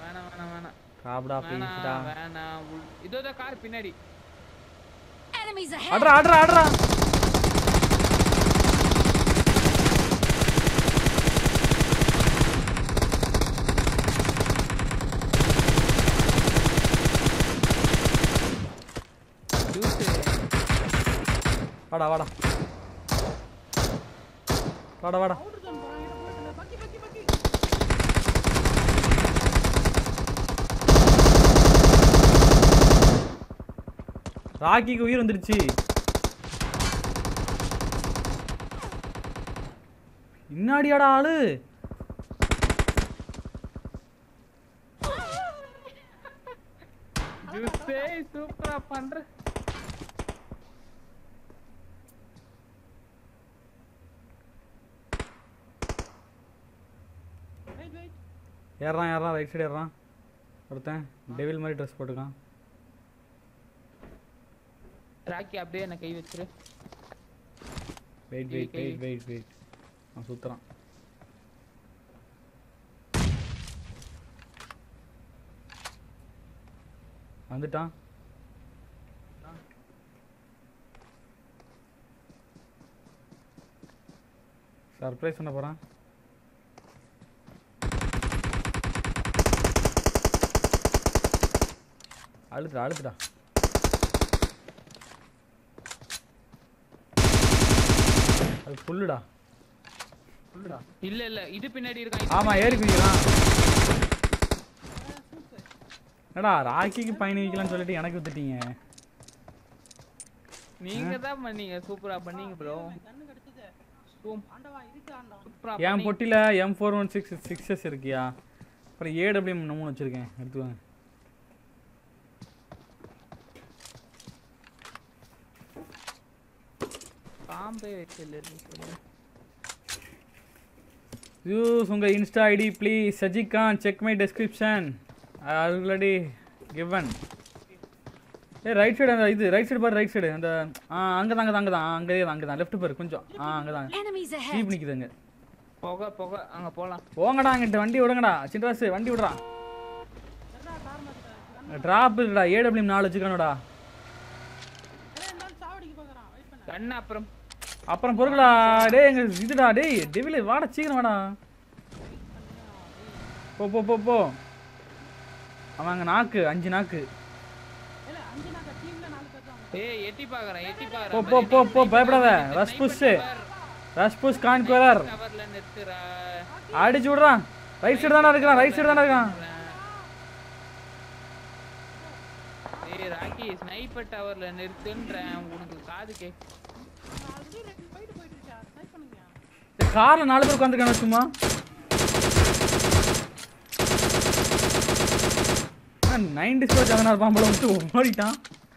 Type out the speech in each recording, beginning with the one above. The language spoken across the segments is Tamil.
வேணாம் வேணாம் வேணாம் காப்டா ப்ளீஸ்டா வேணாம் வேணாம் உள்- இதோ இதோ கார் பின்னாடி Enemies ahead! ஆடுறா ஆடுறா ஆடுறா ஜூஸ் வாடா வாடா வாடா வாடா அவுட்டர் ஜோன் போறான் இட போட்டு பக்கி பக்கி பக்கி ராக்கிக்கு உயிர் வந்துருச்சு இன்னாடியாடா ஆளு ஜூஸே சூப்பரா பண்ற வெயிட் வெயிட் ஏறான் ஏறான் ரைட் சைடு ஏறான் ஒருத்தன் டெவில் மாதிரி ட்ரெஸ் போட்டுக்கான் ராக்கி அப்படியே என்ன கை வச்சிரு வெயிட் கை, வெயிட் கை. வெயிட் வெயிட் வெயிட் அவன் சுத்துறான் வந்துட்டான் சர்ப்ரைஸ் பண்ண போறான் அழுத்துடா அழுத்துடா அது ஃபுல்லுடா இல்ல இல்ல இது பின்னாடி இருக்கான் ஆமா ஏறி குதிக்கிறான் என்னடா ராக்கிக்கு பயணி வைக்கலாம்னு சொல்லிட்டு எனக்கு வித்துட்டீங்க நீங்க தான் பண்ணீங்க சூப்பரா பண்ணீங்க ப்ரோ கண்ணு கடிச்சது சூம் ஆண்டவா இருக்கு ஆண்டவா சூப்பரா என் பொட்டியில் M four one six sixes இருக்கியா அப்புறம் ஏடபிள்யூ மூணு வச்சிருக்கேன் எடுத்துவாங்க பாம்பே வைக்கல சொல்லு யூஸ் உங்கள் இன்ஸ்டா ஐடி ப்ளீஸ் சஜிகான் check my description already given a right side அந்த இது ரைட் சைடு பாரு ரைட் சைடு அந்த ஆ அங்கே தான் அங்கே தான் அங்கே தான் அங்கே தான் அங்கே தான் லெஃப்ட் பாரு கொஞ்சம் ஆ அங்கே தான் Enemies ahead! ஜீப் நிற்குது அங்கே புகை புகை அங்க போலாம் போங்கடா அங்கிட்ட வண்டி விடுங்கடா சின்ராசு வண்டி விடுறா எடா கார் மாத்திட்டாரு டிராப் இருக்குடா ஏடபிள்யூ நாலு வச்சுக்கணும்டா ஏய் இந்த ஆள் சாவடிக்கு பார்க்கறான் வெயிட் பண்ணு கண்ணு அப்புறம் அப்புறம் பொறுக்கடா டேய் எங்க இதுடா டேய் டெவில வாடா சீக்கிரம் வாடா போ போ போ போ அவன் அங்கே நாக்கு அஞ்சு நாக்கு இல்ல அஞ்சு நாங்க டீம்ல நாலு பேர் தான் ஏய் எட்டி பாக்குறேன் எட்டி போ பாக்குறேன் போ போ போ பயப்படாத rush push rush push conqueror கவர்ல நிறுத்துறா அடிச்சு விடுறான் ரைட் சைடு தானே இருக்கான் ரைட் சைடு தானே இருக்கான் ஏய் ராக்கி ஸ்னைப்பர் டவர்ல நிறுத்துன்றேன் உனக்கு காது கே ஆல்ரெடி ரெண்டு ஃபைட் போயிட்டு இருக்கா ட்ரை பண்ணுங்க இந்த கார்ல நாலு பேர் உட்காந்துருக்கானு சும்மா நைன்டி ஸ்கோர் செவனா இருப்பான் போல விட்டு ஓடிட்டான்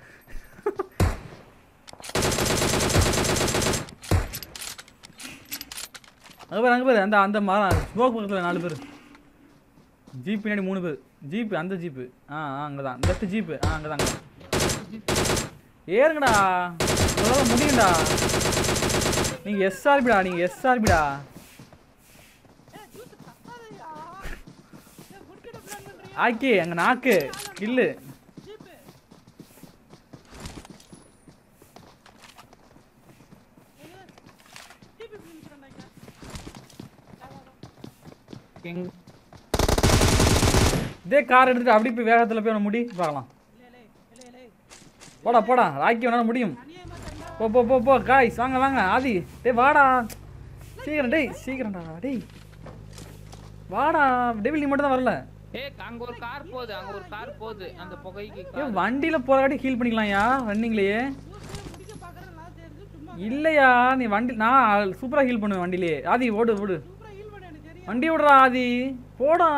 அங்கே பேர் அங்கே பேர் அந்த அந்த மரம் ஸ்மோக் பக்கத்தில் நாலு பேர் ஜீப் பின்னாடி மூணு பேர் ஜீப்பு அந்த ஜீப்பு ஆ ஆ அங்கே தான் லெஃப்ட் ஜீப்பு ஆ அங்கே தான் ஏறுங்கடா உங்களால் முடியும்டா நீங்கள் எஸ்ஆர்பிடா நீங்கள் எஸ்ஆர்பிடா ஏய் ஜூஸ் கத்தாதயா ஏய் குடிக்கிட பிளான் பண்றீங்க ஆக்கி அங்கே நாக்கு கில்லு ஜீப் ஜீப் பிடிச்சறாங்க கிங் இதே கார் எடுத்துட்டு அப்படி போய் வேகத்தில் போய் அவனை முடி பார்க்கலாம் லே லே லே லே போடா போடா ராக்கி வேணாலும் முடியும் அநியாயமா தெரியல போ போ போ போ காய்ஸ் வாங்க வாங்க ஆதி டேய் வாடா சீக்கிரம் டேய் சீக்கிரம்டா டேய் வாடா டெவில் நீ மட்டும் தான் வரல ஏய் அங்க ஒரு கார் போகுது அங்க ஒரு கார் போகுது அந்த புகைக்கு ஏன் கார் வண்டியில் போகிறக்காட்டி ஹீல் பண்ணிக்கலாம்யா ரன்னிங்லேயே ஜூஸ் முடிக்க பாக்குறேன் நான் தெரிஞ்சு சும்மா இல்லையா நீ வண்டி நான் சூப்பராக ஹீல் பண்ணுவேன் வண்டியிலே ஆதி ஓடு ஓடு சூப்பரா ஹீல் பண்ண எனக்கு தெரியும் வண்டி விடுறா ஆதி போடா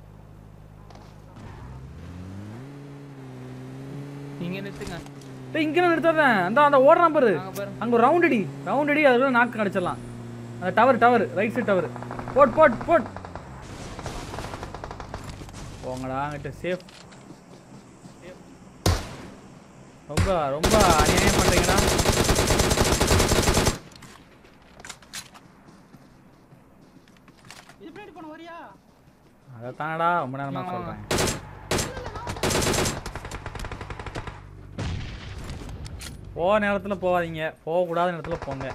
நீங்க நிறுத்துங்க டேய் இங்கே நிறுத்தாதேன் அந்த அந்த ஓடுறான் பாரு அங்க பாரு அங்கே ஒரு ரவுண்ட் அடி ரவுண்ட் அடி அதுக்குள்ள நாக்கு கிடச்சிடலாம் அந்த tower tower right side tower boat boat boat போங்கடா அங்கிட்ட சேஃப் ரொம்ப ரொம்ப அநியாயம் பண்றீங்கடா இது பின்னாடி போன வரியா அதைத்தானடா ரொம்ப நேரமா ஆமா. சொல்றேன் போக நேரத்துல போகாதீங்க போகக்கூடாத நேரத்துல போங்க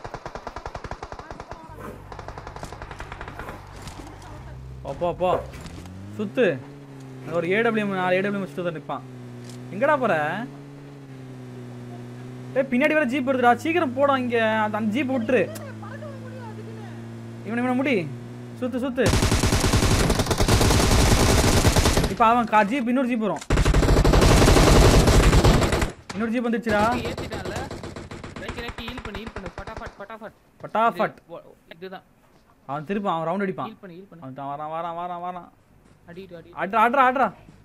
போ போ போ சுத்து அங்க ஒரு ஏடபிள்யூ நாலு ஏடபிள்யூ சுத்து தான் நிற்பான் எங்கடா போற ஏய் பின்னாடி வேற ஜீப் வருதுடா சீக்கிரம் போடா இங்க அந்த அந்த ஜீப் விட்டுரு இவனை இவனை முடி சுத்து சுத்து இப்போ அவன் கா ஜீப் இன்னொரு ஜீப் வரும் இன்னொரு ஜீப் வந்துச்சுடா ஏத்திட்டான்ல ரெக்கி ரெக்கி ஹீல் பண்ணி ஹீல் பண்ணு பட்டாஃபட் பட்டாஃபட் பட்டாஃபட் இது- இதுதான் அவன் திருப்பான் அவன் ரவுண்ட் அடிப்பான் ஹீல் பண்ணி ஹீல் பண்ணு அவன் வரான் வரான் வரான் வரான் அடிட்டு அடி ஆட்ரா ஆட்ரா ஆட்ரா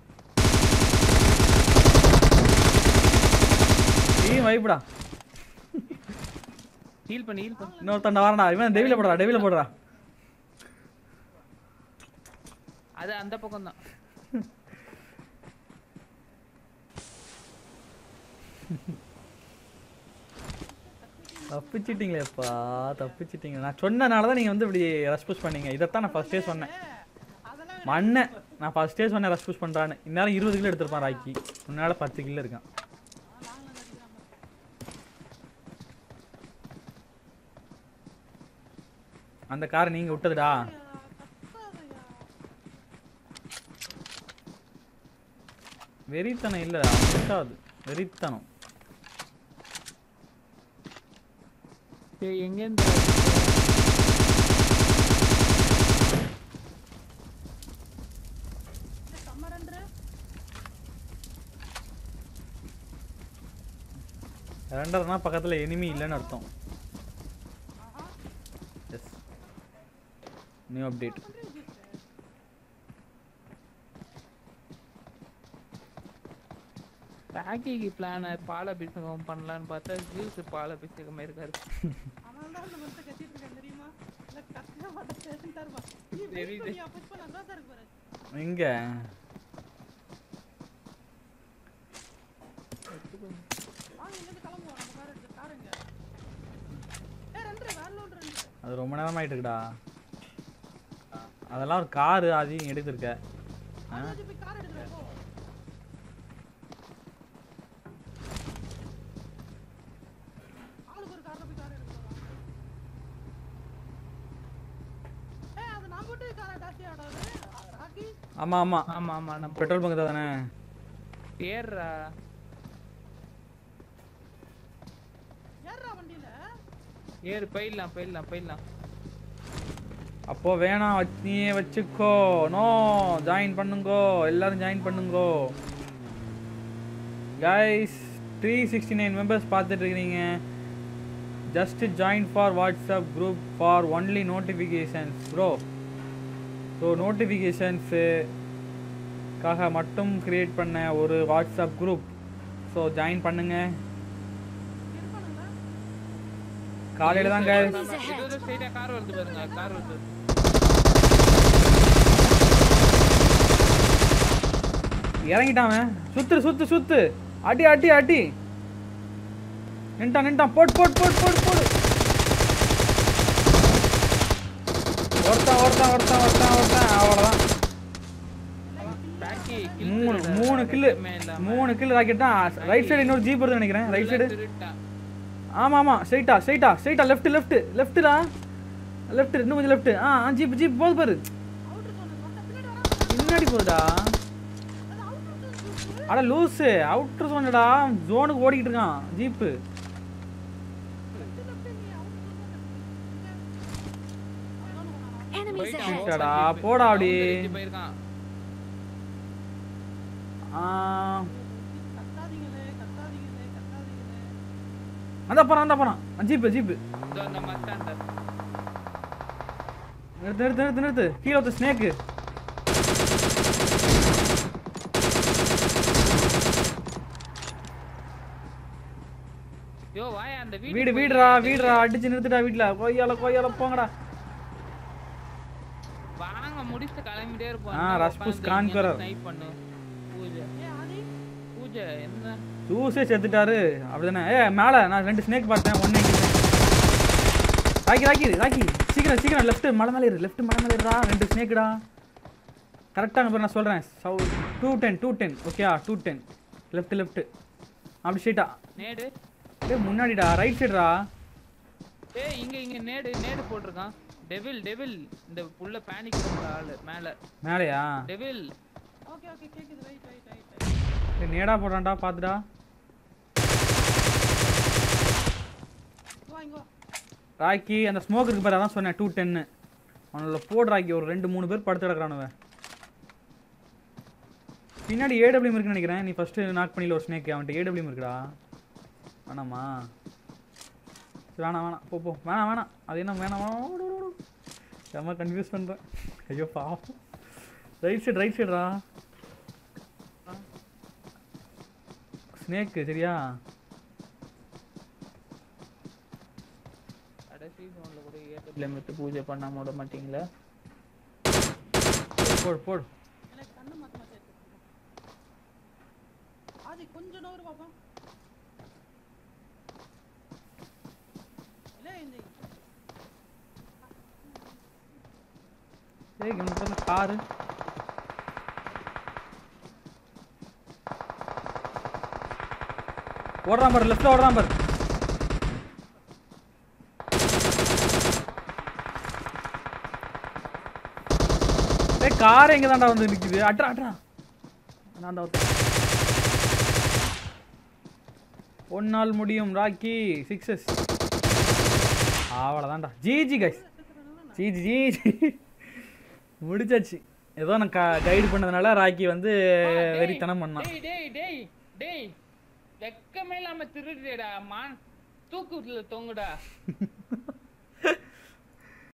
நீ வைப்புடா ஹீல் பண்ணி ஹீல் பண்ணு இன்னொருத்தண்ட வரான்டா இவன் டெவில போடுறா டெவில போடுறா அது அந்த பக்கம் தான் தப்பிச்சிட்டீங்களேப்பா தப்பிச்சிட்டீங்க நான் சொன்னனால தான் நீங்கள் வந்து இப்படி ரஷ் புஷ் பண்ணீங்க இதைத்தான் நான் ஃபர்ஸ்டே சொன்னேன் அதெல்லாம் மண்ணேன் நான் ஃபர்ஸ்டே சொன்னேன் ரஷ் புஷ் பண்ணுறான்னு இந்நேரம் இருபது கிலோ எடுத்திருப்பான் ராக்கி முன்னால் பத்து கிலோ இருக்கான் அந்த காரை நீங்கள் விட்டதுடா வெறித்தனம் இல்லைடா விட்டாது வெறித்தனம் டேய் எங்க இருந்து சம்மரன்று ரெண்டரைனா பக்கத்தில் எனிமி இல்லைன்னு அர்த்தம் எஸ் நியூ அப்டேட் ராக்கிக்கு பிளான் பால் அபிஷேகம் பண்ணலான்னு பார்த்தா ஜூஸ் பால் அபிஷேகமே இருக்காரு அவன் தான் அந்த மனுஷன் கத்திட்டு இருக்கான் தெரியுமா இல்ல கத்தியா மாட்டேன் ஸ்டேஷன் தருவா நீ வெயிட் தெரியுது. பண்ணியா புஷ் பண்ண நல்லா தான் இருக்கு பாரு இங்கே வாங்க இங்கிருந்து கிளம்புவோம் நம்ம கார் எடுத்து கார் எங்க ஏ ரெண்டு வேற லோன் ரெண்டு அது ரொம்ப நேரம் ஆயிட்டுக்குடா அதெல்லாம் ஒரு காரு அதையும் எடுத்திருக்க ஆ அது போய் கார் எடுக்கிறேன் போ ஆளுக்கு ஒரு கார்ல போய் கார் எடுக்கிறோம் ஏ அது நான் போட்டு காரை டாக்ஸி ஆடாது ராக்கி ஆமாம் ஆமாம் ஆமா ஆமா நம்ம பெட்ரோல் பங்கு தானே ஏறுறா ஏறா வண்டியில ஏறு போயிடலாம் போயிடலாம் போயிடலாம் அப்போ வேணாம் வச்சு நீயே வச்சுக்கோ நோ ஜாயின் பண்ணுங்கோ எல்லாரும் ஜாயின் பண்ணுங்கோ guys three sixty nine members பார்த்துட்டு இருக்கிறீங்க just join for WhatsApp group for only notifications bro so நோட்டிஃபிகேஷன்ஸுக்காக மட்டும் கிரியேட் பண்ண ஒரு வாட்ஸ்அப் குரூப் ஸோ ஜாயின் பண்ணுங்க காலையில் தான் guys இது ஸ்ட்ரைட்டா கார் வருது பாருங்க கார் வருது இறங்கிட்டான் அவன். சுத்து சுத்து சுத்து அடி அடி அடி நின்ட்டான் நின்ட்டான் போட் போட் போட் போட் போடு ஒருத்தன் ஒருத்தன் ஒருத்தன் ஒருத்தன் ஒருத்தன் அவ்வளோதான் ராக்கி kill மூணு திருடுறா. மூணு கில்லு எதுவுமே இல்லாம. மூணு கில்லு ராக்கெட் தான் ரைட் சைடு இன்னொரு ஜீப் வருது நினைக்கிறேன் ரைட் சைடு திருட்டான். ஆமா ஆமா ஸ்ட்ரைட்டா ஸ்ட்ரைட்டா ஸ்ட்ரைட்டா லெஃப்ட் லெஃப்ட் லெஃப்ட்டா லெஃப்ட் இன்னும் கொஞ்சம் லெஃப்ட் ஆ ஆ, ஜீப் ஜீப் போகுது பாரு பின்னாடி போகுதா அட லூஸு அவுட்டர் சோனடா ஜோனுக்கு ஓடிக்கிட்டு இருக்கான் ஜீப்பு Enemies போயிட்டான், ahead. போயிட்டாடா, jeep. போடா அப்படி. round அடிச்சு போயிருக்கான். ஆ, கத்தாதீங்களே கத்தாதீங்களே கத்தாதீங்களே அந்த போறான் அந்த போறான் ஜீப்பு ஜீப்பு இதோ அந்த மஸ்டாண்ட. நிறுத்து நிறுத்து நிறுத்து நிறுத்து கீழே ஒருத்த ஸ்னேக்கு யோ வாயா அந்த வீடு வீடு போய் வீடுடா வீடுடா அடிச்சு நிறுத்துடா வீட்டுல கொய்யால கொய்யால போங்கடா வாங்க முடிச்சு கிளம்பிட்டே இருப்போம் ஆ, என்ன ரஷ்புஸ் உட்கார்ந்து கான்கரர். இங்க snipe பண்ணு பூஜை ஏ ஆதி பூஜை என்ன ஜூஸே செத்துட்டாரு அப்படிதானே ஏ மேல நான் ரெண்டு ஸ்னேக் பார்த்தேன் ஒன்னு ராக்கி ராக்கி ராக்கி சீக்கிரம் சீக்கிரம் லெஃப்ட் மலை மேல ஏறு லெஃப்ட் மலை மேல ஏறுடா ரெண்டு ஸ்னேக்குடா கரெக்டாக அங்கே நான் சொல்கிறேன் சவு டூ டென் டூ டென் ஓகேயா டூ டென் லெஃப்ட் லெஃப்ட் அப்படி ஸ்ட்ரைட்டா நேடு டேய் முன்னாடிடா ரைட் சைடுடா ஏய் இங்க இங்க நேடு நேடு போட்டிருக்கான் டெவில் டெவில் இந்த புள்ள பேனிக் பண்ற ஆளு மேல மேலையா டெவில் ஓகே ஓகே கேக்குது ரைட் ரைட் ரைட் டேய் நேடா போடுறான்டா பார்த்துடா வா இங்க வா ராக்கி அந்த ஸ்மோக் இருக்கு பாரு அதான் சொன்னேன் டூ டென்னு அவனோட போடு ராக்கி ஒரு ரெண்டு மூணு பேர் படுத்து கிடக்குறானுவன் பின்னாடி ஏடபிள்யூம் இருக்குன்னு நினைக்கிறேன் நீ ஃபர்ஸ்ட் நாக் பண்ணில ஒரு ஸ்னேக் அவன்கிட்ட ஏடபிள்யூம் இருக்குடா வேணாமா சரி, வேணாம் வேணாம் போ போ வேணாம் வேணாம் அது என்ன வேணாம் வேணாம் ஓடு, ஓடு, ஓடு. செம்ம கன்ஃபியூஸ் பண்ணுறேன் ஐயோ பாவம் ரைட் சைடு ரைட் சைடுடா ஸ்னேக்கு சரியா கடைசி ஃபோன்ல கூட ஏடிஎம் எடுத்து பூஜை பண்ணாம விட மாட்டீங்களா போடு போடு எனக்கு கண்ணு மாத்த மாத்த ஆதி கொஞ்சம் நோரு பாப்பா இல்ல இந்த ஏய் இவனுக்கு காரு ஓடுறான் பாரு லெஃப்ட்ல ஓடுறான் பாரு ஏய் கார் எங்க தான்டா வந்து நிக்குது அட்ரா அட்ரா நான் தான் ஒன்னால் முடியும் ராக்கி சிக்ஸஸ் அவ்வளோதான்டா ஜிஜி கைஸ் ஜிஜி ஜிஜி முடிச்சாச்சு ஏதோ நான் கைடு பண்ணதுனால ராக்கி வந்து வெறித்தனம் பண்ணான் டேய் டேய் டேய் டேய் வெக்கமே இல்லாம திருடுடா மான் தூக்குல தொங்குடா